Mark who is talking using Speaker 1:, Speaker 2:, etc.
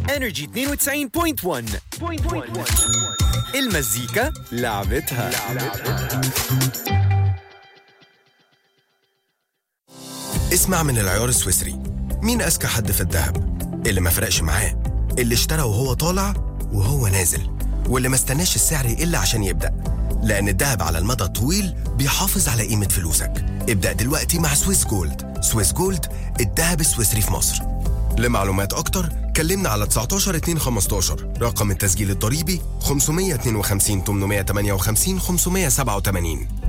Speaker 1: انرجي 92.1 المزيكا لعبتها,
Speaker 2: اسمع من العيار السويسري مين أذكى حد في الذهب اللي ما فرقش معاه اللي اشترى وهو طالع وهو نازل واللي ما استناش السعر يقل عشان يبدأ لأن الذهب على المدى الطويل بيحافظ على قيمة فلوسك ابدأ دلوقتي مع سويس جولد سويس جولد الذهب السويسري في مصر لمعلومات أكتر كلمنا على 19 2 15 رقم التسجيل الضريبي 552 858 587